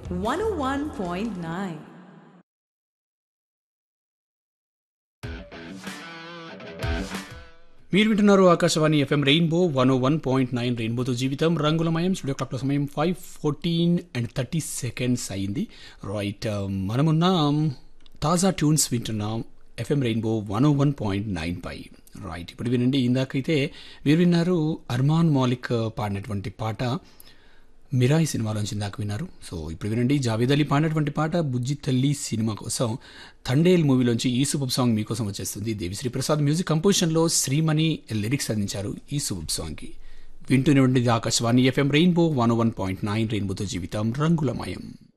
101.9. మీరు వింటున్నారు Akashvani FM rainbow one O one point nine రెయిన్బోతో జీవితం రంగులమయం స్టూడియో క్లాక్ల సమయం five fourteen and thirty seconds అయింది రైట్ మనమున్నాం తాజా ట్యూన్స్ వింటున్నాం FM rainbow one O one point nine పై రైట్ ఇప్పుడు వినండి ఇందాకైతే మీరు విన్నారు అర్మాన్ మాలిక్ పాడినటువంటి పాట మిరాయి సినిమాలోంచి ఇందాక విన్నారు సో ఇప్పుడు వినండి జావేద్ అలీ పాడినటువంటి పాట బుజ్జి తల్లి సినిమా కోసం తండేల్ మూవీలోంచి ఈ సూపర్ సాంగ్ మీకోసం వచ్చేస్తుంది దేవిశ్రీ ప్రసాద్ మ్యూజిక్ కంపోజిషన్లో శ్రీమణి లిరిక్స్ అందించారు ఈ సూపర్ సాంగ్కి వింటూనే ఉండేది Akashvani FM rainbow one one point nine రెయిన్బోతో జీవితం రంగులమయం